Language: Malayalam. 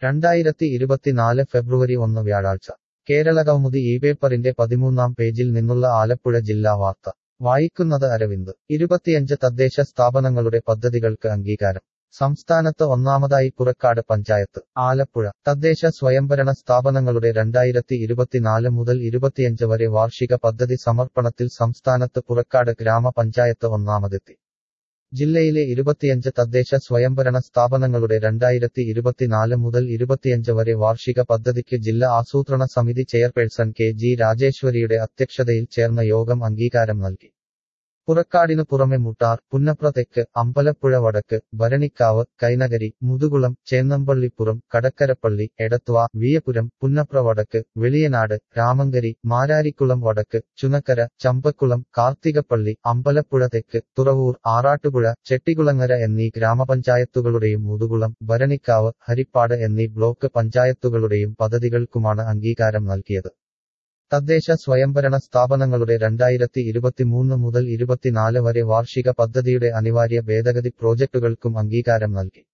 രണ്ടായിരത്തി ഇരുപത്തിനാല് ഫെബ്രുവരി ഒന്ന് വ്യാഴാഴ്ച കേരളകൗമുദി ഈ പേപ്പറിന്റെ പതിമൂന്നാം പേജിൽ നിന്നുള്ള ആലപ്പുഴ ജില്ലാ വാർത്ത വായിക്കുന്നത് അരവിന്ദ് ഇരുപത്തിയഞ്ച് തദ്ദേശ സ്ഥാപനങ്ങളുടെ പദ്ധതികൾക്ക് അംഗീകാരം സംസ്ഥാനത്ത് ഒന്നാമതായി പുറക്കാട് പഞ്ചായത്ത് ആലപ്പുഴ തദ്ദേശ സ്വയംഭരണ സ്ഥാപനങ്ങളുടെ രണ്ടായിരത്തി ഇരുപത്തിനാല് മുതൽ ഇരുപത്തിയഞ്ച് വരെ വാർഷിക പദ്ധതി സമർപ്പണത്തിൽ സംസ്ഥാനത്ത് പുറക്കാട് ഗ്രാമപഞ്ചായത്ത് ഒന്നാമതെത്തി ജില്ലയിലെ ഇരുപത്തിയഞ്ച് തദ്ദേശ സ്വയംഭരണ സ്ഥാപനങ്ങളുടെ രണ്ടായിരത്തി ഇരുപത്തിനാല് മുതൽ ഇരുപത്തിയഞ്ച് വരെ വാർഷിക പദ്ധതിക്ക് ജില്ലാ ആസൂത്രണ സമിതി ചെയർപേഴ്സൺ കെ ജി രാജേശ്വരിയുടെ അധ്യക്ഷതയിൽ ചേർന്ന യോഗം അംഗീകാരം നൽകി പുറക്കാടിനു പുറമെ മുട്ടാർ പുന്നപ്ര തെക്ക് അമ്പലപ്പുഴ വടക്ക് ഭരണിക്കാവ് കൈനകരി മുതുകുളം ചേന്നമ്പള്ളിപ്പുറം കടക്കരപ്പള്ളി എടത്വ വിയപുരം പുന്നപ്ര വടക്ക് വെളിയനാട് രാമങ്കരി മാരാരിക്കുളം വടക്ക് ചുനക്കര ചമ്പക്കുളം കാർത്തികപ്പള്ളി അമ്പലപ്പുഴ തെക്ക് തുറവൂർ ആറാട്ടുപുഴ ചെട്ടികുളങ്ങര എന്നീ ഗ്രാമപഞ്ചായത്തുകളുടെയും മുതുകുളം ഭരണിക്കാവ് ഹരിപ്പാട് എന്നീ ബ്ലോക്ക് പഞ്ചായത്തുകളുടെയും പദ്ധതികൾക്കുമാണ് അംഗീകാരം നൽകിയത് തദ്ദേശ സ്വയംഭരണ സ്ഥാപനങ്ങളുടെ രണ്ടായിരത്തി ഇരുപത്തിമൂന്ന് മുതൽ ഇരുപത്തിനാല് വരെ വാർഷിക പദ്ധതിയുടെ അനിവാര്യ ഭേദഗതി പ്രോജക്ടുകൾക്കും അംഗീകാരം നൽകി